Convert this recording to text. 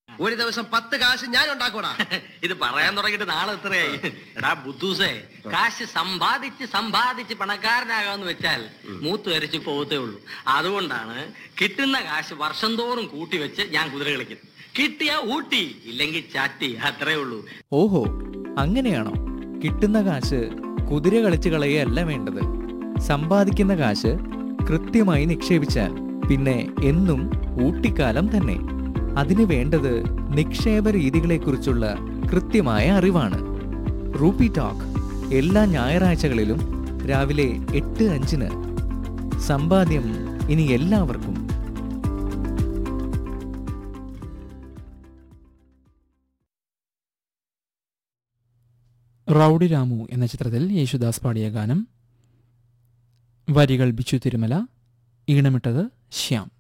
ഒരു ദിവസം പത്ത് കാശ് ഞാൻ ഉണ്ടാക്കൂടാ ഇത് പറയാൻ തുടങ്ങിയിട്ട് നാളെ എത്രയായി എടാ ബുദ്ധൂസേ കാശ് സമ്പാദിച്ച് സമ്പാദിച്ച് പണക്കാരനാകാന്ന് വെച്ചാൽ മൂത്ത് വരച്ച് പോകത്തേ ഉള്ളൂ അതുകൊണ്ടാണ് കിട്ടുന്ന കാശ് വർഷം തോറും കൂട്ടി വെച്ച് ഞാൻ കുതിര കളിക്കുന്നത് കിട്ടിയ ഊട്ടി ഇല്ലെങ്കിൽ ചാട്ടി അത്രേ ഉള്ളൂ ഓഹോ അങ്ങനെയാണോ കിട്ടുന്ന കാശ് കുതിര കളിച്ച് കളയല്ല വേണ്ടത് സമ്പാദിക്കുന്ന കാശ് കൃത്യമായി നിക്ഷേപിച്ചാൽ പിന്നെ എന്നും ഊട്ടിക്കാലം തന്നെ അതിന് വേണ്ടത് നിക്ഷേപ രീതികളെക്കുറിച്ചുള്ള കൃത്യമായ അറിവാണ് റൂപ്പി ടോക്ക് എല്ലാ ഞായറാഴ്ചകളിലും രാവിലെ എട്ട് അഞ്ചിന് സമ്പാദ്യം ഇനി എല്ലാവർക്കും റൗഡി രാമു എന്ന ചിത്രത്തിൽ യേശുദാസ് പാടിയ ഗാനം വരികൾ ബിച്ചു തിരുമല ഈണമിട്ടത് ശ്യാം